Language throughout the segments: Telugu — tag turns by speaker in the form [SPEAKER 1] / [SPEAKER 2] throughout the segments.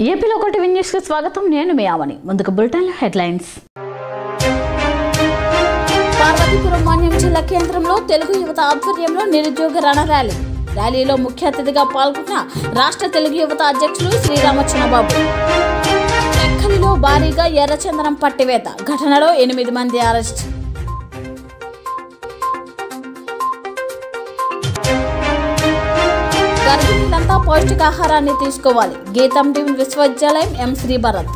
[SPEAKER 1] ఏపీలో ఒకటి న్యూస్ కి స్వాగతం నేను మీ ఆవని ముందుకు బులెటిన్ హెడ్లైన్స్ పార్వతీపురం మాన్యం జిల్లా కేంద్రంలో తెలుగు యువత ఆధ్వర్యంలో నిరుద్యోగ రణ ర్యాలీ ర్యాలీలో ముఖ్య అతిథిగా పాల్గొన్న రాష్ట్ర తెలుగు యువత అధ్యక్షులు శ్రీరామచంద్రబాబు ఎక్కలిలో భారీగా ఎర్రచందనం పట్టివేత ఘటనలో ఎనిమిది మంది అరెస్ట్ గర్భిణీలంతా పౌష్టికాహారాన్ని తీసుకోవాలి గీతం టీమ్ విశ్వవిద్యాలయం ఎం శ్రీభరత్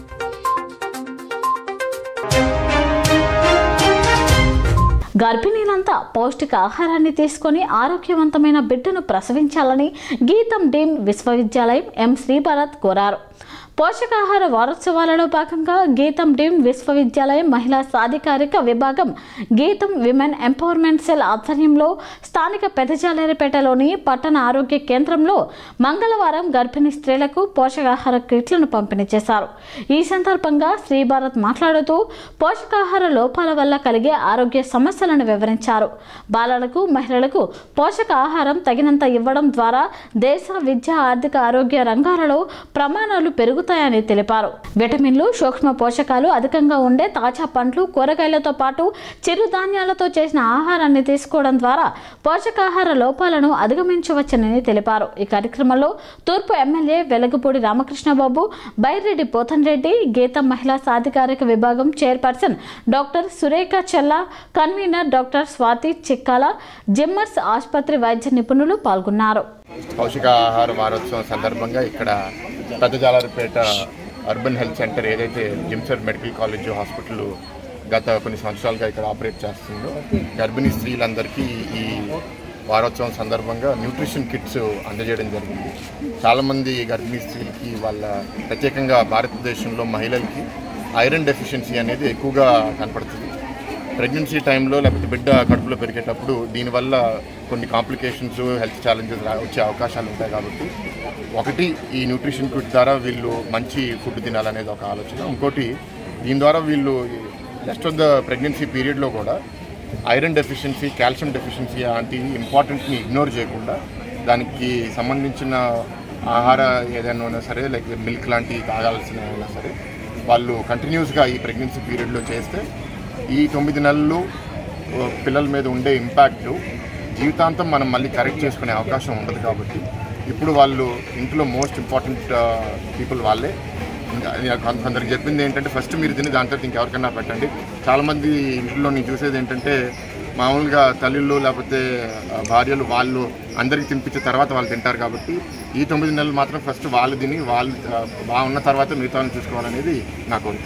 [SPEAKER 1] గర్భిణీలంతా పౌష్టిక ఆహారాన్ని తీసుకొని ఆరోగ్యవంతమైన బిడ్డను ప్రసవించాలని గీతం డీమ్ విశ్వవిద్యాలయం ఎం శ్రీభరత్ కోరారు పోషకాహార వారోత్సవాలలో భాగంగా గీతం డీమ్ విశ్వవిద్యాలయం మహిళా సాధికారిక విభాగం గీతం విమెన్ ఎంపవర్మెంట్ సెల్ ఆధ్వర్యంలో స్థానిక పెదజాలేరిపేటలోని పట్టణ ఆరోగ్య కేంద్రంలో మంగళవారం గర్భిణీ స్త్రీలకు పోషకాహార కిట్లను పంపిణీ చేశారు ఈ సందర్భంగా శ్రీభారత్ మాట్లాడుతూ పోషకాహార లోపాల వల్ల కలిగే ఆరోగ్య సమస్యలను వివరించారు బాలలకు మహిళలకు పోషకాహారం తగినంత ఇవ్వడం ద్వారా దేశ విద్య ఆర్థిక ఆరోగ్య రంగాలలో ప్రమాణాలు పెరుగుతాయని తెలిపారు విటమిన్లు సూక్ష్మ పోషకాలు అధికంగా ఉండే తాజా పండ్లు కూరగాయలతో పాటు చిరుధాన్యాలతో చేసిన ఆహారాన్ని తీసుకోవడం ద్వారా పోషకాహార లోపాలను అధిగమించవచ్చని తెలిపారు ఈ కార్యక్రమంలో తూర్పు ఎమ్మెల్యే వెలగపూడి రామకృష్ణబాబు బైరెడ్డి పోతన్ రెడ్డి గీతం మహిళా సాధికారిక విభాగం chairperson doctor Surekha Chella convener doctor Swathi Chikkala జిమ్మర్స్ ఆసుపత్రి వైద్య నిపుణులు పాల్గొన్నారు
[SPEAKER 2] పౌష్టికాహార వారోత్సవం సందర్భంగా ఇక్కడ పెద్ద జాలరిపేట అర్బన్ హెల్త్ సెంటర్ ఏదైతే జిమ్సర్ మెడికల్ కాలేజ్ హాస్పిటల్ గత కొన్ని సంవత్సరాలుగా ఇక్కడ ఆపరేట్ చేస్తుందో గర్భిణీ స్త్రీలందరికీ ఈ వారోత్సవం సందర్భంగా న్యూట్రిషన్ కిట్స్ అందజేయడం జరిగింది చాలామంది గర్భిణీ స్త్రీలకి వాళ్ళ ప్రత్యేకంగా భారతదేశంలో మహిళలకి ఐరన్ డెఫిషియన్సీ అనేది ఎక్కువగా కనపడుతుంది ప్రెగ్నెన్సీ టైంలో లేకపోతే బిడ్డ కడుపులో పెరిగేటప్పుడు దీనివల్ల కొన్ని కాంప్లికేషన్స్ హెల్త్ ఛాలెంజెస్ వచ్చే అవకాశాలు ఉంటాయి కాబట్టి ఒకటి ఈ న్యూట్రిషన్ కిట్ ద్వారా వీళ్ళు మంచి ఫుడ్ తినాలనేది ఒక ఆలోచన ఇంకోటి దీని ద్వారా వీళ్ళు జస్ట్ ఆఫ్ ద ప్రెగ్నెన్సీ పీరియడ్లో కూడా ఐరన్ డెఫిషియన్సీ కాల్షియం డెఫిషియన్సీ లాంటి ఇంపార్టెంట్ని ఇగ్నోర్ చేయకుండా దానికి సంబంధించిన ఆహార ఏదైనా ఉన్నా సరే లైక్ మిల్క్ లాంటివి తాగాల్సిన అయినా సరే వాళ్ళు కంటిన్యూస్గా ఈ ప్రెగ్నెన్సీ పీరియడ్లో చేస్తే ఈ తొమ్మిది నెలలు ఆ, పిల్లల మీద ఉండే ఇంపాక్ట్ జీవితాంతం మనం మళ్ళీ కరెక్ట్ చేసుకునే అవకాశం ఉండదు కాబట్టి ఇప్పుడు వాళ్ళు ఇంట్లో మోస్ట్ ఇంపార్టెంట్ పీపుల్ వాళ్ళే ఇంకా నేను కొంత- కొందరికి చెప్పింది ఏంటంటే ఫస్ట్ మీరు తిని దాని తర్వాత ఇంకెవరికైనా పెట్టండి చాలామంది ఇంట్లో నేను చూసేది ఏంటంటే మామూలుగా తల్లులు లేకపోతే ఆ, భార్యలు వాళ్ళు అందరికి తినిపించిన తర్వాత వాళ్ళు తింటారు కాబట్టి ఈ తొమ్మిది నెలలు మాత్రం ఫస్ట్ వాళ్ళు తిని వాళ్ళు ఆ, బాగున్న తర్వాత మిగతా వాళ్ళని చూసుకోవాలనేది నా కోరిక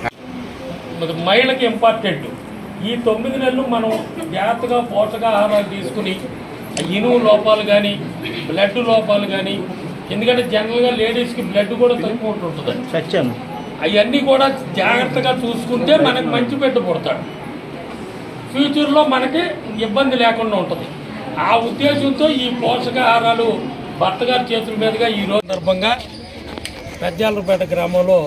[SPEAKER 3] మరి మహిళకి ఇంపార్టెంట్ ఈ తొమ్మిది నెలలు మనం జాగ్రత్తగా పోషకాహారాలు తీసుకుని ఆ ఇనుము లోపాలు కానీ బ్లడ్ లోపాలు కానీ ఎందుకంటే జనరల్గా లేడీస్కి బ్లడ్ కూడా తక్కువ ఉంటుంటుంది
[SPEAKER 4] సత్యం
[SPEAKER 3] అవన్నీ కూడా జాగ్రత్తగా చూసుకుంటే మనకు మంచి బిడ్డ పుడతాడు ఫ్యూచర్లో మనకి ఇబ్బంది లేకుండా ఉంటుంది ఆ ఉద్దేశంతో ఈ పోషకాహారాలు భర్త గారి చేతుల మీదుగా ఈ రోజు సందర్భంగా పెద్దాలపేట గ్రామంలో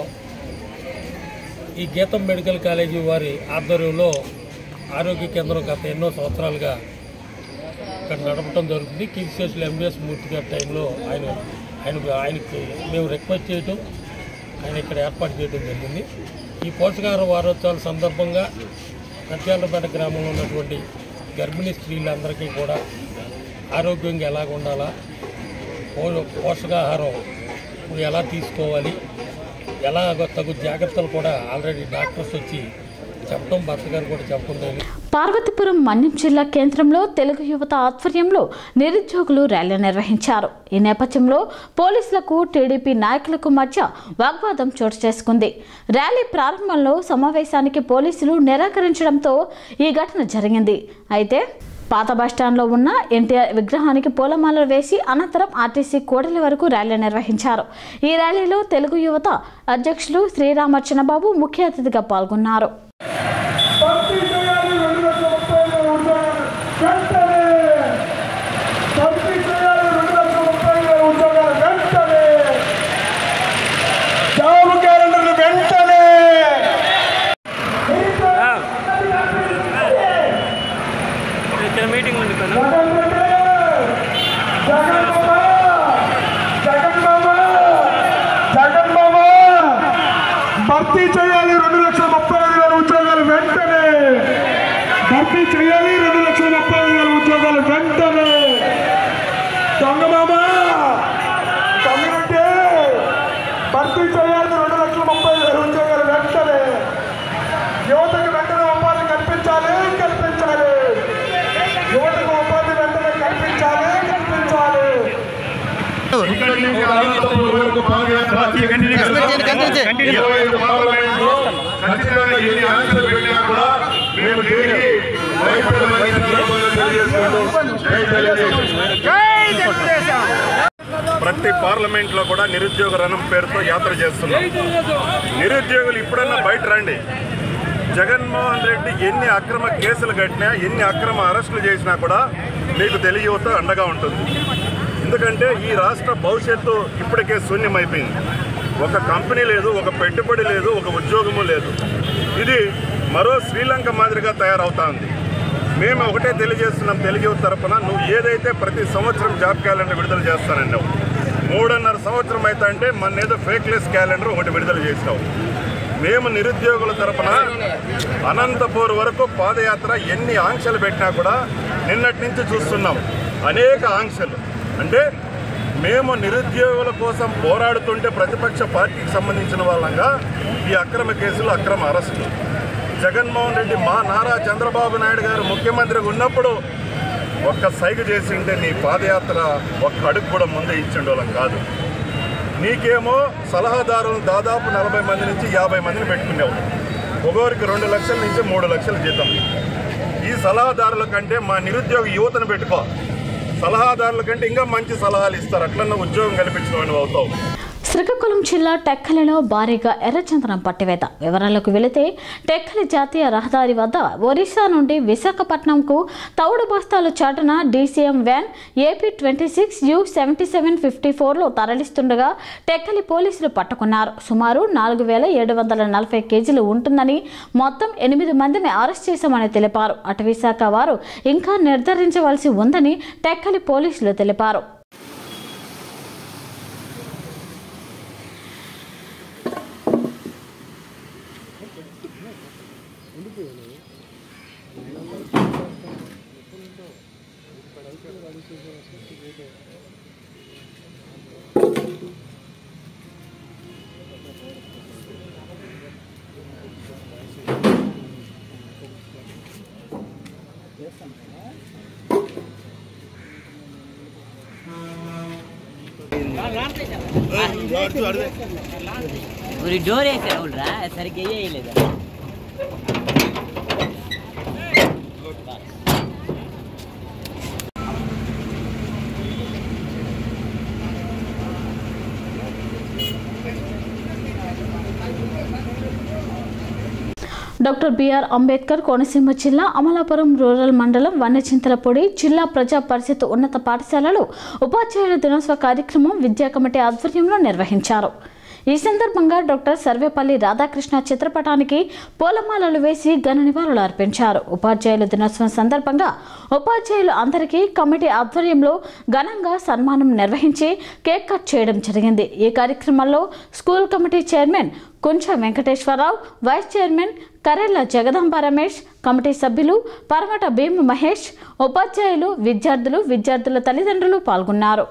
[SPEAKER 3] ఈ గీతం మెడికల్ కాలేజీ వారి ఆధ్వర్యంలో ఆరోగ్య కేంద్రం గత ఎన్నో సంవత్సరాలుగా ఇక్కడ నడపడం జరుగుతుంది కింగ్ స్టేషన్ ఎంబీఎస్ మూర్తి గారి టైంలో ఆయన ఆయన ఆయనకి మేము రిక్వెస్ట్ చేయటం ఆయన ఇక్కడ ఏర్పాటు చేయడం జరిగింది ఈ పోషకాహార వారోత్సవాల సందర్భంగా సత్యాలపేట గ్రామంలో ఉన్నటువంటి గర్భిణీ స్త్రీలందరికీ కూడా ఆరోగ్యంగా ఎలాగ ఉండాలా పో పోషకాహారం ఇప్పుడు ఎలా తీసుకోవాలి ఎలా తగు జాగ్రత్తలు కూడా ఆల్రెడీ డాక్టర్స్ వచ్చి చెప్పడం భర్త గారు కూడా చెప్పడం జరిగింది
[SPEAKER 1] పార్వతీపురం మన్యం జిల్లా కేంద్రంలో తెలుగు యువత ఆధ్వర్యంలో నిరుద్యోగులు ర్యాలీ నిర్వహించారు ఈ నేపథ్యంలో పోలీసులకు టీడీపీ నాయకులకు మధ్య వాగ్వాదం చోటు చేసుకుంది ర్యాలీ ప్రారంభంలో సమావేశానికి పోలీసులు నిరాకరించడంతో ఈ ఘటన జరిగింది అయితే పాత బస్టాండ్లో ఉన్న ఎన్టీఆర్ విగ్రహానికి పూలమాలలు వేసి అనంతరం ఆర్టీసీ కోడలి వరకు ర్యాలీ నిర్వహించారు ఈ ర్యాలీలో తెలుగు యువత అధ్యక్షులు శ్రీరామర్చనబాబు ముఖ్య అతిథిగా పాల్గొన్నారు
[SPEAKER 5] భర్తీ చేయాలి రెండు లక్షల ముప్పై వేల ఉద్యోగాలు వెంటనే భర్తీ చేయాలి రెండు లక్షల ముప్పై వేల ఉద్యోగాలు వెంటనే జాబ్ క్యాలెండర్లు వెంటనే
[SPEAKER 4] ఇక్కడ మీటింగ్ ఉంది కదా
[SPEAKER 5] జగన్ రెడ్డి జగన్ బాబా జగన్ బాబా జగన్ భర్తీ చేయాలి రెండు లక్షల ముప్పై ఐదు వేల ఉద్యోగాలు వెంటనే భర్తీ చేయాలి రెండు లక్షల ముప్పై ఐదు వేల ఉద్యోగాలు వెంటనే దొంగమామ దొంగనంటే భర్తీ చేయాలి రెండు లక్షల ముప్పై ఐదు వేల ఉద్యోగాలు వెంటనే యువతకు వెంటనే ఉపాధి కల్పించాలి కల్పించాలి యువతకు ఉపాధి వెంటనే కల్పించాలి కల్పించాలి
[SPEAKER 6] ఇరవై ఐదు పార్లమెంట్లో ఖచ్చితంగా ఎన్ని ఆంక్షలు పెట్టినా కూడా మేము దేనికి భయపడమని సందర్భంగా తెలియజేసుకుంటూ జై తెలుగుదేశం. ప్రతి పార్లమెంట్ లో కూడా నిరుద్యోగ రణం పేరుతో యాత్ర చేస్తున్నాం నిరుద్యోగులు ఇప్పుడన్నా బయట రండి జగన్మోహన్ రెడ్డి ఎన్ని అక్రమ కేసులు కట్టినా ఎన్ని అక్రమ అరెస్టులు చేసినా కూడా మీకు తెలియతో అండగా ఉంటుంది ఎందుకంటే ఈ రాష్ట్ర భవిష్యత్తు ఇప్పటికే శూన్యమైపోయింది ఒక కంపెనీ లేదు ఒక పెట్టుబడి లేదు ఒక ఉద్యోగము లేదు ఇది మరో శ్రీలంక మాదిరిగా తయారవుతా ఉంది మేము ఒకటే తెలియజేస్తున్నాం తెలుగు యువత తరపున నువ్వు ఏదైతే ప్రతి సంవత్సరం జాబ్ క్యాలెండర్ విడుదల చేస్తానన్నావు మూడున్నర సంవత్సరం అయితే అంటే మన ఏదో ఫేక్లెస్ క్యాలెండర్ ఒకటి విడుదల చేసినావు మేము నిరుద్యోగుల తరపున అనంతపూర్ వరకు పాదయాత్ర ఎన్ని ఆంక్షలు పెట్టినా కూడా నిన్నటి నుంచి చూస్తున్నాం అనేక ఆంక్షలు అంటే మేము నిరుద్యోగుల కోసం పోరాడుతుంటే ప్రతిపక్ష పార్టీకి సంబంధించిన వాళ్ళంగా ఈ అక్రమ కేసులు అక్రమ అరెస్టులు జగన్మోహన్ రెడ్డి మా నారా చంద్రబాబు నాయుడు గారు ముఖ్యమంత్రిగా ఉన్నప్పుడు ఒక్క సైగ చేసి ఉంటే నీ పాదయాత్ర ఒక్క అడుగు కూడా ముందే ఇచ్చిండోళ్ళం కాదు నీకేమో సలహాదారులు దాదాపు నలభై మంది నుంచి యాభై మందిని పెట్టుకునేవు ఒక్కొరికి రెండు లక్షల నుంచి మూడు లక్షల జీతం ఈ సలహాదారుల కంటే మా నిరుద్యోగ యువతను పెట్టుకో సలహాదారుల కంటే ఇంకా మంచి సలహాలు ఇస్తారు అట్లన్నా ఉద్యోగం కల్పించిన వాడివి అవుతావు
[SPEAKER 1] శ్రీకాకుళం జిల్లా టెక్కలిలో భారీగా ఎర్రచందనం పట్టివేత వివరాలకు వెళితే టెక్కలి జాతీయ రహదారి వద్ద ఒరిస్సా నుండి విశాఖపట్నంకు తౌడు బస్తాలు చాటున DCM van AP twenty six U seventy seven fifty ఫోర్లో తరలిస్తుండగా టెక్కలి పోలీసులు పట్టుకున్నారు సుమారు నాలుగు వేల ఏడు వందల నలభై కేజీలు ఉంటుందని మొత్తం ఎనిమిది మందిని అరెస్ట్ చేశామని తెలిపారు అటవీ శాఖ వారు ఇంకా నిర్ధారించవలసి ఉందని టెక్కలి పోలీసులు తెలిపారు
[SPEAKER 7] ஒரு டோர் வேసారు అవునరా సరిగ్గా వేయలేదు
[SPEAKER 1] డాక్టర్ బిఆర్ అంబేద్కర్ కోనసీమ జిల్లా అమలాపురం రూరల్ మండలం వన్నచింతలపొడి జిల్లా ప్రజా పరిషత్ ఉన్నత పాఠశాలలో ఉపాధ్యాయుల దినోత్సవ కార్యక్రమం విద్యా కమిటీ ఆధ్వర్యంలో నిర్వహించారు ఈ సందర్భంగా డాక్టర్ సర్వేపల్లి రాధాకృష్ణ చిత్రపటానికి పూలమాలలు వేసి ఘన నివాళులు అర్పించారు ఉపాధ్యాయుల దినోత్సవం సందర్భంగా ఉపాధ్యాయులు అందరికీ కమిటీ ఆధ్వర్యంలో ఘనంగా సన్మానం నిర్వహించి కేక్ కట్ చేయడం జరిగింది ఈ కార్యక్రమంలో school committee chairman Kuncha Venkateswararao vice chairman Karella Jagadamba Ramesh committee సభ్యులు పరమట భీమ మహేష్ ఉపాధ్యాయులు విద్యార్థులు విద్యార్థుల తల్లిదండ్రులు పాల్గొన్నారు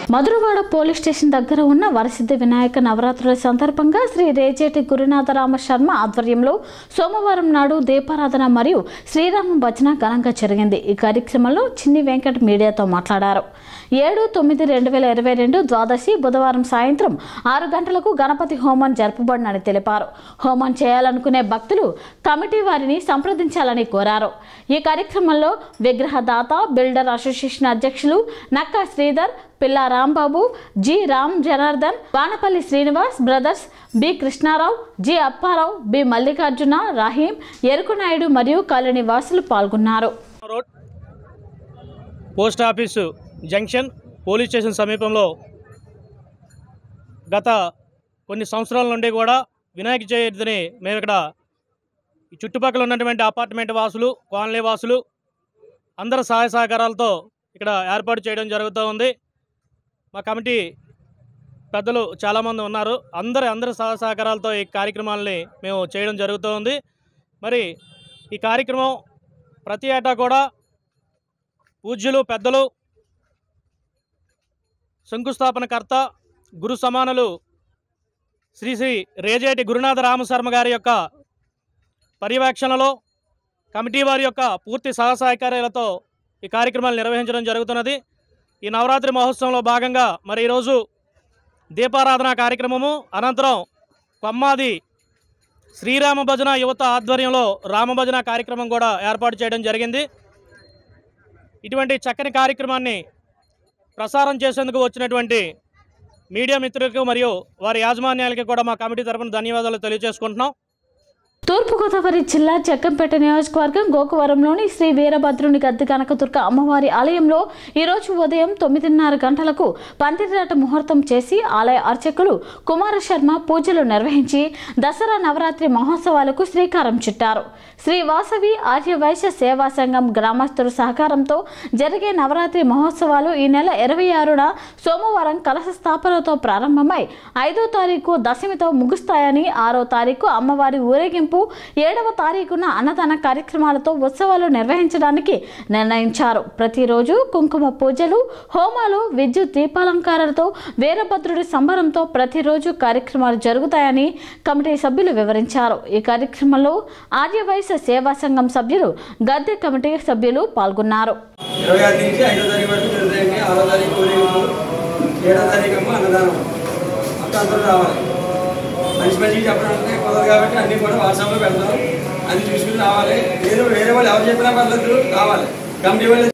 [SPEAKER 1] మధురవాడ పోలీస్ స్టేషన్ దగ్గర ఉన్న వరసిద్ధి వినాయక నవరాత్రుల సందర్భంగా శ్రీ రేచేటి గురునాథరామ శర్మ ఆధ్వర్యంలో సోమవారం నాడు దీపారాధన మరియు శ్రీరామ భజన ఘనంగా జరిగింది ఈ కార్యక్రమంలో చిన్ని వెంకట్ మీడియాతో మాట్లాడారు ఏడు తొమ్మిది రెండు వేల ఇరవై రెండు ద్వాదశి బుధవారం సాయంత్రం ఆరు గంటలకు గణపతి హోమం జరపబడినని తెలిపారు హోమం చేయాలనుకునే భక్తులు కమిటీ వారిని సంప్రదించాలని కోరారు ఈ కార్యక్రమంలో విగ్రహదాత బిల్డర్ అసోసియేషన్ అధ్యక్షులు Nakka Sridhar Pilla Rambabu G Ram Janardhan Vanapalli Srinivas brothers B Krishnarao G Apparao B Mallikarjuna Rahim Erukunaidu మరియు కాలనీ వాసులు పాల్గొన్నారు
[SPEAKER 4] road post office junction police station సమీపంలో గత కొన్ని సంవత్సరాల నుండి కూడా వినాయక చవితిని మేము ఇక్కడ ఈ చుట్టుపక్కల ఉన్నటువంటి అపార్ట్మెంట్ వాసులు కాలనీ వాసులు అందరి సహాయ సహకారాలతో ఇక్కడ ఏర్పాటు చేయడం జరుగుతూ ఉంది మా కమిటీ పెద్దలు చాలామంది ఉన్నారు అందరి అందరి సహాయ సహకారాలతో ఈ కార్యక్రమాలని మేము చేయడం జరుగుతూ ఉంది మరి ఈ కార్యక్రమం ప్రతి ఏటా కూడా పూజ్యులు పెద్దలు శంకుస్థాపనకర్త గురు సమానులు శ్రీ శ్రీ రేజేటి గురునాథ రామశర్మ గారి యొక్క పర్యవేక్షణలో కమిటీ వారి యొక్క పూర్తి సహసహకార్యాలతో ఈ కార్యక్రమాలు నిర్వహించడం జరుగుతున్నది ఈ నవరాత్రి మహోత్సవంలో భాగంగా మరి ఈరోజు దీపారాధన కార్యక్రమము అనంతరం కొమ్మాది శ్రీరామ భజన యువత ఆధ్వర్యంలో రామభజన కార్యక్రమం కూడా ఏర్పాటు చేయడం జరిగింది ఇటువంటి చక్కని కార్యక్రమాన్ని ప్రసారం చేసేందుకు వచ్చినటువంటి మీడియా మిత్రులకు మరియు వారి యాజమాన్యాలకి కూడా మా కమిటీ తరఫున ధన్యవాదాలు తెలియజేసుకుంటున్నాం
[SPEAKER 1] తూర్పుగోదావరి జిల్లా జగ్గంపేట నియోజకవర్గం గోకవరంలోని శ్రీ వీరభద్రుని గద్దె కనకదుర్గ అమ్మవారి ఆలయంలో ఈరోజు ఉదయం తొమ్మిదిన్నర గంటలకు పందిరాట ముహూర్తం చేసి ఆలయ అర్చకులు కుమార శర్మ పూజలు నిర్వహించి దసరా నవరాత్రి మహోత్సవాలకు శ్రీకారం చుట్టారు శ్రీ వాసవి ఆర్యవైశ్య సేవా సంఘం గ్రామస్తుల సహకారంతో జరిగే నవరాత్రి మహోత్సవాలు ఈ నెల ఇరవై ఆరున సోమవారం కలశ స్థాపనతో ప్రారంభమై ఐదో తారీఖు దశమితో ముగుస్తాయని ఆరో తారీఖు అమ్మవారి ఊరేగింపు ఏడవ తారీఖున అన్నదాన కార్యక్రమాలతో ఉత్సవాలు నిర్వహించడానికి నిర్ణయించారు ప్రతిరోజు కుంకుమ పూజలు హోమాలు విద్యుత్ దీపాలంకారాలతో వీరభద్రుడి సంబరంతో ప్రతిరోజు కార్యక్రమాలు జరుగుతాయని కమిటీ సభ్యులు వివరించారు ఈ కార్యక్రమంలో ఆర్యవైశ్య సేవా సంఘం సభ్యులు గద్దె కమిటీ సభ్యులు పాల్గొన్నారు
[SPEAKER 8] ఇరవై ఆరు నుంచి ఐదో తారీఖు వరకు జరుగుతాయండి ఆరో తారీఖు ఊరేగింపు ఏడో తారీఖు ఏమో అన్నదానం మొత్తం అందరూ రావాలి మంచి మంచిగా చెప్పడం అంటే కుదరదు కాబట్టి అన్నీ కూడా వాట్సాప్లో పెడతాం అది చూసుకుని రావాలి వేరే వేరే వాళ్ళు ఎవరు చెప్పినా పర్లేదు రావాలి కమిటీ వాళ్ళు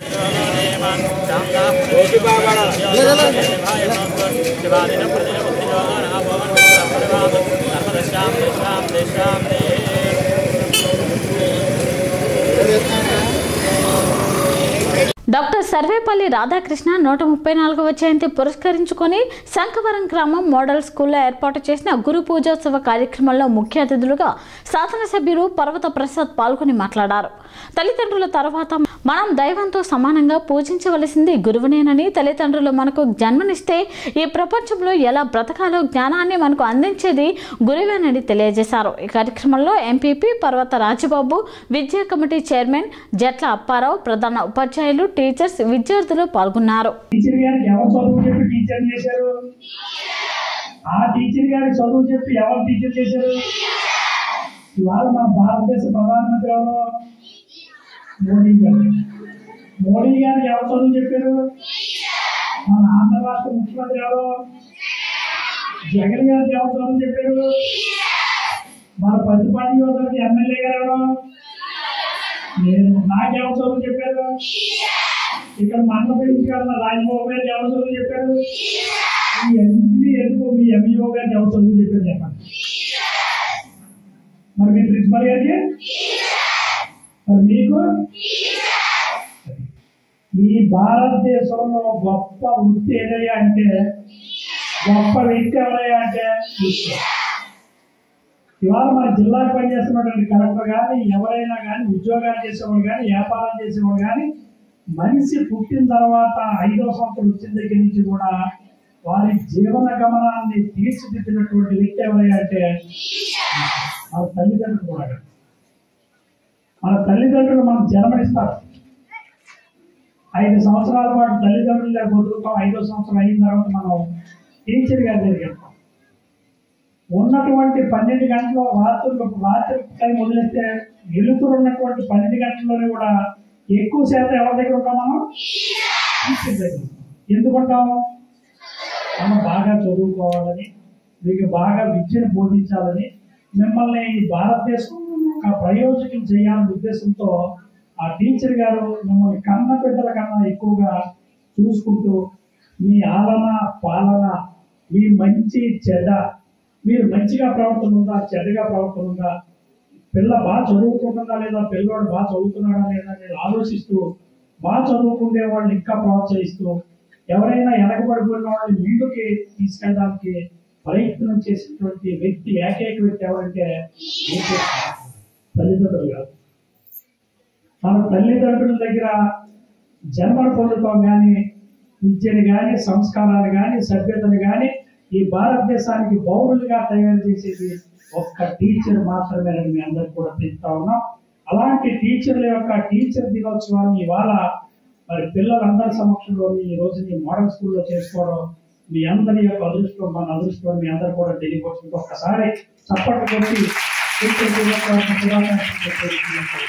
[SPEAKER 1] డాక్టర్ సర్వేపల్లి రాధాకృష్ణ నూట ముప్పై నాలుగవ జయంతి పురస్కరించుకొని శంఖవరం గ్రామం మోడల్ స్కూల్లో ఏర్పాటు చేసిన గురు పూజోత్సవ కార్యక్రమంలో ముఖ్య అతిథులుగా శాసనసభ్యులు పర్వత ప్రసాద్ పాల్గొని మాట్లాడారు తల్లిదండ్రుల తర్వాత మనం దైవంతో సమానంగా పూజించవలసింది గురువునేనని తల్లిదండ్రులు మనకు జన్మనిస్తే ఈ ప్రపంచంలో ఎలా బ్రతకాలో జ్ఞానాన్ని మనకు అందించేది గురువేనని తెలియజేశారు ఈ కార్యక్రమంలో ఎంపీపీ పర్వత రాజబాబు విద్యా కమిటీ చైర్మన్ జట్ల అప్పారావు ప్రధాన ఉపాధ్యాయులు టీచర్స్ విద్యార్థులు పాల్గొన్నారు
[SPEAKER 5] టీచర్ గారికి ఎవరు చదువు చెప్పి టీచర్ చేశారు ఆ టీచర్ గారికి చదువు చెప్పి ఎవరు టీచర్ చేశారు ఇవాళ మన భారతదేశ ప్రధానమంత్రి ఎవరు మోడీ గారు మోడీ గారికి ఎవరు చదువు చెప్పారు మన ఆంధ్ర రాష్ట్ర ముఖ్యమంత్రి ఎవరు జగన్ గారికి ఎవరు చదువు చెప్పారు మన పత్తిపాటి యువతకి ఎమ్మెల్యే గారు ఎవరు నేను నాకెవరు చదువు చెప్పారు ఇక్కడ మండల పెంచుకున్న రాజబాబు గారు ఎవరు చదువు చెప్పారు ఈ అన్ని ఎందుకు మీ ఎంఈఓ గారికి ఎవరు చదువు చెప్పారు చెప్పండి మరి మీ ప్రిన్సిపల్ గారికి మరి మీకు ఈ భారతదేశంలో గొప్ప వృత్తి ఏదయ్యా అంటే గొప్ప వ్యక్తి ఎవరయ్యా అంటే విద్య. ఇవాళ మన జిల్లాకు పనిచేస్తున్నటువంటి కలెక్టర్ కానీ ఎవరైనా కానీ ఉద్యోగాలు చేసేవాడు కానీ వ్యాపారం చేసేవాడు కానీ మనిషి పుట్టిన తర్వాత ఐదో సంవత్సరం వచ్చిన దగ్గర నుంచి కూడా వారి జీవన గమనాన్ని తీర్చిదిద్దినటువంటి వ్యక్తి ఎవరయ్యా అంటే మన తల్లిదండ్రులు కూడా కాదు. మన తల్లిదండ్రులు మనకు జన్మనిస్తారు ఐదు సంవత్సరాల పాటు తల్లిదండ్రులు దగ్గర బతుకుతాం ఐదో సంవత్సరం అయిన తర్వాత మనం టీచర్ గారి దగ్గరికి వెళ్తాం ఉన్నటువంటి పన్నెండు గంటలు రాత్రులు రాత్రి టైం వదిలేస్తే వెలుతురు ఉన్నటువంటి పన్నెండు గంటల్లోనే కూడా ఎక్కువ శాతం ఎవరి దగ్గర ఉంటాం మనం టీచర్ దగ్గర ఉంటాం. ఎందుకుంటాం మనం బాగా చదువుకోవాలని మీకు బాగా విద్యను బోధించాలని మిమ్మల్ని ఈ భారతదేశం ఒక ప్రయోజకం చేయాలనే ఉద్దేశంతో ఆ టీచర్ గారు మిమ్మల్ని కన్న బిడ్డల కన్నా ఎక్కువగా చూసుకుంటూ మీ ఆలన పాలన మీ మంచి చెడ్డ మీరు మంచిగా ప్రవర్తన ఉందా చెడ్డగా ప్రవర్తన ఉందా పిల్ల బాగా చదువుకుంటుందా లేదా పిల్లోడు బాగా చదువుతున్నాడా లేదా అనేది ఆలోచిస్తూ బాగా చదువుకునే వాళ్ళని ఇంకా ప్రోత్సహిస్తూ ఎవరైనా వెనకబడిపోయిన వాళ్ళని ముందుకి తీసుకెళ్ళడానికి ప్రయత్నం చేసినటువంటి వ్యక్తి ఏకైక వ్యక్తి ఎవరంటే ఏకైక తల్లిదండ్రులు కాదు మన తల్లిదండ్రుల దగ్గర జన్మను పొందుతాం కానీ విద్యను కానీ సంస్కారాలు కానీ సభ్యతను కానీ ఈ భారతదేశానికి పౌరులుగా తయారు చేసేది ఒక్క టీచర్ మాత్రమే మీ అందరికి కూడా తెలుస్తా ఉన్నాం అలాంటి టీచర్ల యొక్క టీచర్ దినోత్సవాన్ని ఇవాళ మరి పిల్లలందరి సమక్షంలో ఈ రోజు ఈ మోడల్ స్కూల్లో చేసుకోవడం మీ అందరి యొక్క అదృష్టం మన అదృష్టం మీ అందరు కూడా తెలియవచ్చు ఒక్కసారి చప్పట్లు కొట్టి టీచర్ దినోత్సవాన్ని శుభాకాంక్షలు తెలియజేస్తున్నాను.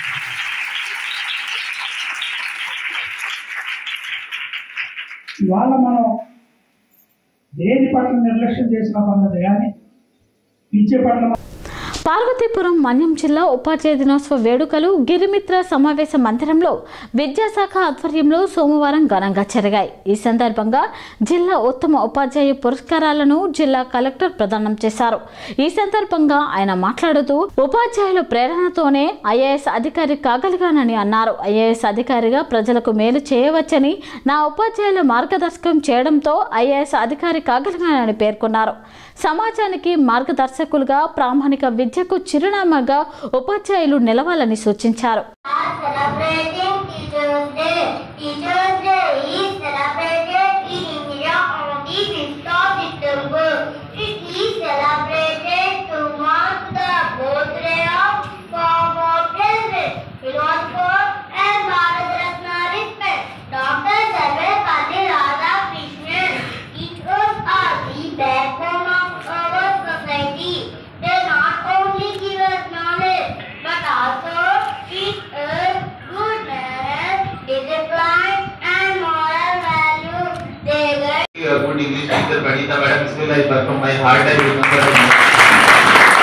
[SPEAKER 5] ఇవాళ మనం దేని పట్ల నిర్లక్ష్యం చేసిన పర్లేదు కానీ విద్య పట్ల
[SPEAKER 1] పార్వతీపురం మన్యం జిల్లా ఉపాధ్యాయ దినోత్సవ వేడుకలు గిరిమిత్ర సమావేశ మందిరంలో విద్యాశాఖ ఆధ్వర్యంలో సోమవారం ఘనంగా జరిగాయి ఈ సందర్భంగా జిల్లా ఉత్తమ ఉపాధ్యాయ పురస్కారాలను జిల్లా కలెక్టర్ ప్రదానం చేశారు ఈ సందర్భంగా ఆయన మాట్లాడుతూ ఉపాధ్యాయుల ప్రేరణతోనే ఐఏఎస్ అధికారి కాగలిగానని అన్నారు ఐఏఎస్ అధికారిగా ప్రజలకు మేలు చేయవచ్చని నా ఉపాధ్యాయుల మార్గదర్శకం చేయడంతో ఐఏఎస్ అధికారి కాగలిగానని పేర్కొన్నారు సమాజానికి మార్గదర్శకులుగా ప్రామాణిక విద్యకు చిరునామాగా ఉపాధ్యాయులు నిలవాలని సూచించారు
[SPEAKER 9] celebrating Teachers Day. Teachers Day is celebrated in India on the 5th of September. It is celebrated to mark the birthday of former President, philosopher and Bharat Ratna respect, Dr. Sarvepalli Radhakrishnan. Teachers are the backbone of our society. They not only give us knowledge, but also teach us good manners, discipline, and moral values. They guide
[SPEAKER 10] a good English teacher, Pranita Madam. Still, I from my heart, I remember her.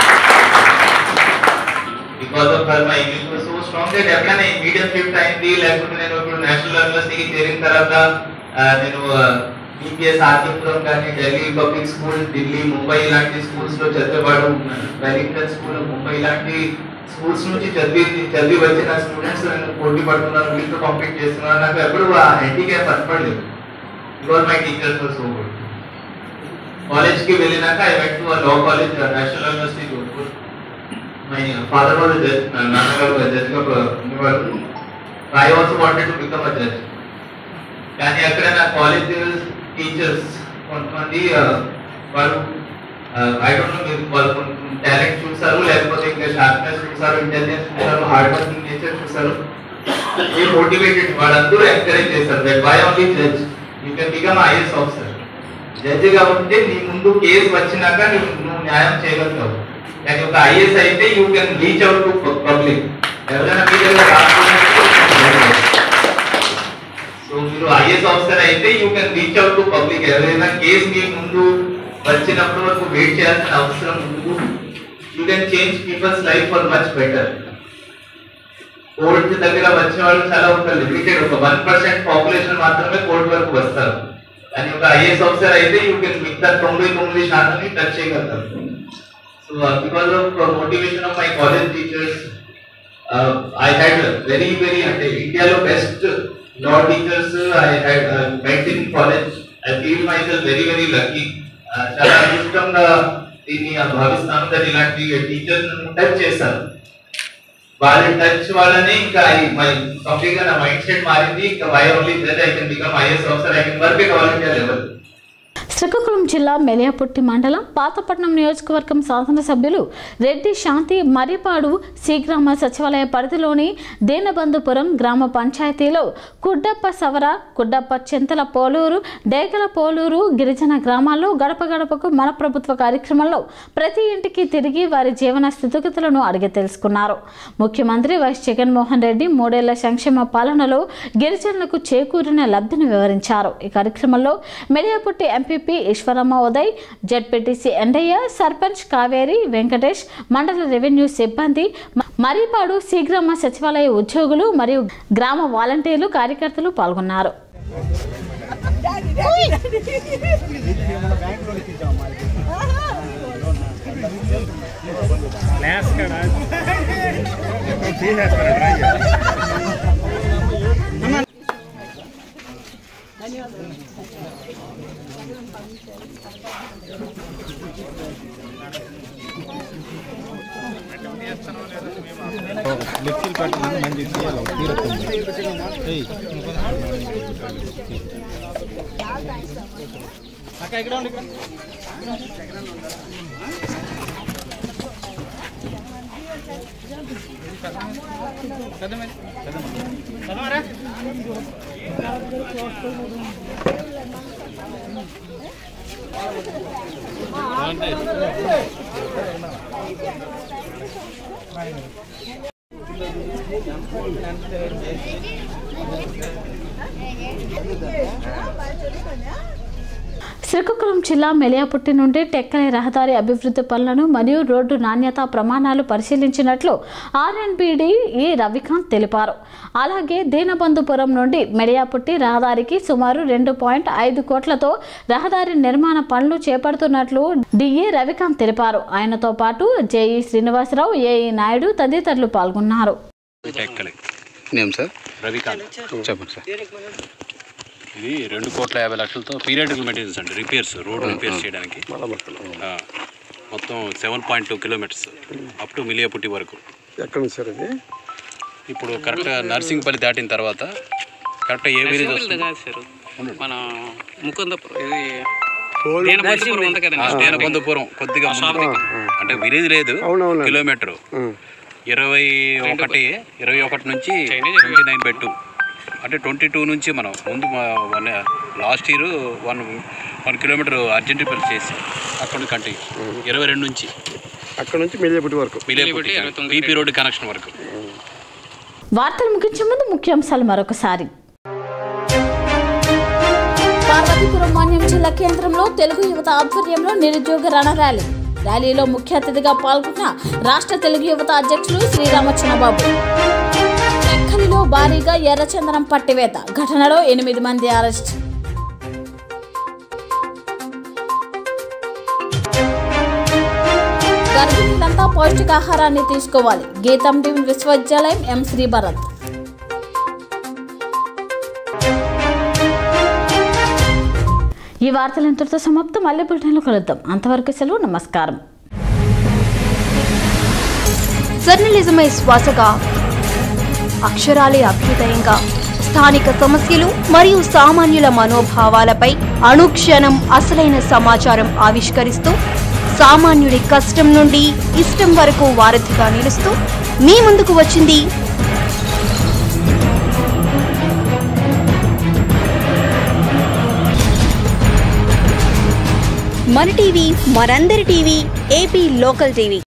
[SPEAKER 10] Because of her, my English was so strong that ఎప్పుడైనా మీడియం షిఫ్ట్ అయింది లేకపోతే నేను ఇప్పుడు నేషనల్ యూనివర్సిటీకి చేరిన తర్వాత ఆ, నేను ఈపీఎస్ ఆర్కేపురం కానీ ఢిల్లీ పబ్లిక్ స్కూల్ ఢిల్లీ ముంబై ఇలాంటి స్కూల్స్ లో చదివేవాడు వెలింగ్టన్ స్కూల్ ముంబై ఇలాంటి స్కూల్స్ నుంచి చదివి చదివి వచ్చిన స్టూడెంట్స్ నేను పోటీ పడుతున్నాను వీళ్ళతో కాంపీట్ చేస్తున్నాను నాకు ఎప్పుడు ఆ హ్యాండిక్యాప్ కనపడలేదు because my teachers were so good college కి వెళ్ళినాక I went to law college national university Jodhpur my father was judge నాన్నగారు జడ్జ్ గా ఉండేవారు I also wanted to become a judge కానీ అక్కడ నా కాలేజ్ టీచర్స్ కొంతమంది ఆ, వాళ్ళు ఐ డోంట్ నో మీరు వాళ్ళు టాలెంట్ చూసారు లేకపోతే ఇంకా షార్ప్నెస్ చూసారు ఇంటెలిజెన్స్ చూసారు హార్డ్ వర్కింగ్ నేచర్ చూసారు ఏ మోటివేటెడ్ వాళ్ళందరూ ఎంకరేజ్ చేశారు that why only judge you can become IAS officer judge గా ఉంటే నీ ముందు కేసు వచ్చినాక నువ్వు నువ్వు న్యాయం చేయగలుగుతావు కానీ ఒక ఐఎస్ అయితే you can reach out to public ఎవరైనా మీ దగ్గర రాసుకున్నట్టు సో మీరు ఐఎస్ ఆఫీసర్ అయితే you can reach out to public ఎవరైనా కేసు మీ ముందు వచ్చినప్పటి వరకు వెయిట్ చేయాల్సిన అవసరం ఉండదు you can change people's life for much better court దగ్గర వచ్చిన వాళ్ళు చాలా ఒక లిమిటెడ్ ఒక వన్ పర్సెంట్ పాపులేషన్ మాత్రమే కోర్టు వరకు వస్తారు కానీ ఒక ఐఏఎస్ ఆఫీసర్ అయితే యూ కెన్ మిగతా తొంభై తొమ్మిది శాతం టచ్ చేయగలుగుతారు so because of motivation of my college teachers I had very very అంటే ఇండియాలో best law teachers I had met in college I feel myself very very lucky చాలా అదృష్టంగా దీన్ని భావిస్తాను దట్ ఇలాంటి టీచర్స్ టచ్ చేశారు వాళ్ళ టచ్ వాళ్ళని ఇంకా మై కంప్లీట్ గా నా మైండ్ సెట్ మారింది ఇంకా why only judge I can become IAS officer I can work at all India level
[SPEAKER 1] Srikakulam జిల్లా మెలియాపుట్టి మండలం పాతపట్నం నియోజకవర్గం శాసనసభ్యులు రెడ్డి శాంతి మర్రిపాడు శ్రీగ్రామ సచివాలయ పరిధిలోని దీనబంధుపురం గ్రామ పంచాయతీలో కుడ్డప్ప సవర కుడ్డప్ప చింతల పోలూరు డేగల పోలూరు గిరిజన గ్రామాల్లో గడప గడపకు మన ప్రభుత్వ కార్యక్రమంలో ప్రతి ఇంటికి తిరిగి వారి జీవన స్థితిగతులను అడిగి తెలుసుకున్నారు ముఖ్యమంత్రి వైఎస్ జగన్మోహన్ రెడ్డి మూడేళ్ల సంక్షేమ పాలనలో గిరిజనులకు చేకూరిన లబ్ధిని వివరించారు ఈ కార్యక్రమంలో మెడియాపుట్టి ఎంపీపీ ఈశ్వరమ్మ ఉదయ్ జడ్పీటీసీ ఎండయ్య సర్పంచ్ కావేరి వెంకటేష్ మండల రెవెన్యూ సిబ్బంది మ- మర్రిపాడు శీఘ్రమ సచివాలయ ఉద్యోగులు మరియు గ్రామ వాలంటీర్లు కార్యకర్తలు పాల్గొన్నారు శ్రీకాకుళం జిల్లా మెలియాపుట్టి నుండి టెక్కలి రహదారి అభివృద్ధి పనులను మరియు రోడ్డు నాణ్యత ప్రమాణాలు పరిశీలించినట్లు ఆర్ఎన్బిడి ఈ రవికాంత్ తెలిపారు అలాగే దీనబంధుపురం నుండి మెలియాపుట్టి రహదారికి సుమారు రెండు పాయింట్ ఐదు కోట్లతో రహదారి నిర్మాణ పనులు చేపడుతున్నట్లు డిఈ రవికాంత్ తెలిపారు ఆయనతో పాటు జేఈ శ్రీనివాసరావు ఏఈ నాయుడు తదితరులు పాల్గొన్నారు
[SPEAKER 11] టెక్కలి
[SPEAKER 12] నేమ్ సార్
[SPEAKER 11] రవికాంత్
[SPEAKER 12] చెప్పండి సార్
[SPEAKER 11] ఇది రెండు కోట్ల యాభై లక్షలతో పీరియాడికల్ మెటీరియల్స్ అండి రిపేర్స్ రోడ్ రిపేర్స్ చేయడానికి ఆ, మొత్తం seven point two kilometres up to Meliaputti వరకు
[SPEAKER 12] ఎక్కడ ఉంది సార్ ఇది
[SPEAKER 11] ఇప్పుడు కరెక్ట్గా నర్సింగ్పల్లి దాటిన తర్వాత కరెక్ట్గా ఏ విలేజ్ వస్తుంది
[SPEAKER 13] మన ముకుందపురం ఇది
[SPEAKER 11] ఆ,
[SPEAKER 13] దేనబంధుపురం ఉంది కదండి
[SPEAKER 11] దేనబంధుపురం కొద్దిగా ముందు. అంటే విలేజ్ లేదు కిలోమీటర్ ఇరవై ఒకటి ఇరవై ఒకటి నుంచి ట్వంటీ నైన్ బై టూ అంటే ట్వంటీ టూ నుంచి మనం ముందు one last year one one kilometre urgent repair చేసి అక్కడ నుంచి కంటిన్యూ ఇరవై రెండు నుంచి
[SPEAKER 12] అక్కడ నుంచి మిలియపుట్టి వరకు
[SPEAKER 11] మిలియపుట్టి బీపీ రోడ్డు కనెక్షన్ వరకు
[SPEAKER 1] వార్తలు ముగించే ముందు ముఖ్యాంశాలు మరొకసారి పార్వతీపురం మాన్యం జిల్లా కేంద్రంలో తెలుగు యువత ఆధ్వర్యంలో నిరుద్యోగ రణ ర్యాలీ ర్యాలీలో ముఖ్య అతిథిగా పాల్గొన్న రాష్ట్ర తెలుగు యువత అధ్యక్షులు శ్రీరామచంద్రబాబు టెక్కలిలో భారీగా ఎర్రచందనం పట్టివేత ఘటనలో ఎనిమిది మంది అరెస్ట్ గర్భిణీలంతా పౌష్టికాహారాన్ని తీసుకోవాలి గీతం టీం విశ్వవిద్యాలయం ఎం శ్రీభరత్ ఈ వార్తలు ఇంతటితో సమాప్తం మళ్ళీ బులెటిన్లో కలుద్దాం అంతవరకు సెలవు నమస్కారం
[SPEAKER 14] జర్నలిజమే శ్వాసగా అక్షరాలే అభ్యుదయంగా స్థానిక సమస్యలు మరియు సామాన్యుల మనోభావాలపై అనుక్షణం అసలైన సమాచారం ఆవిష్కరిస్తూ సామాన్యుడి కష్టం నుండి ఇష్టం వరకు వారధిగా నిలుస్తూ మీ ముందుకు వచ్చింది మన టీవీ మనందరి టీవీ ఏపీ లోకల్ టీవీ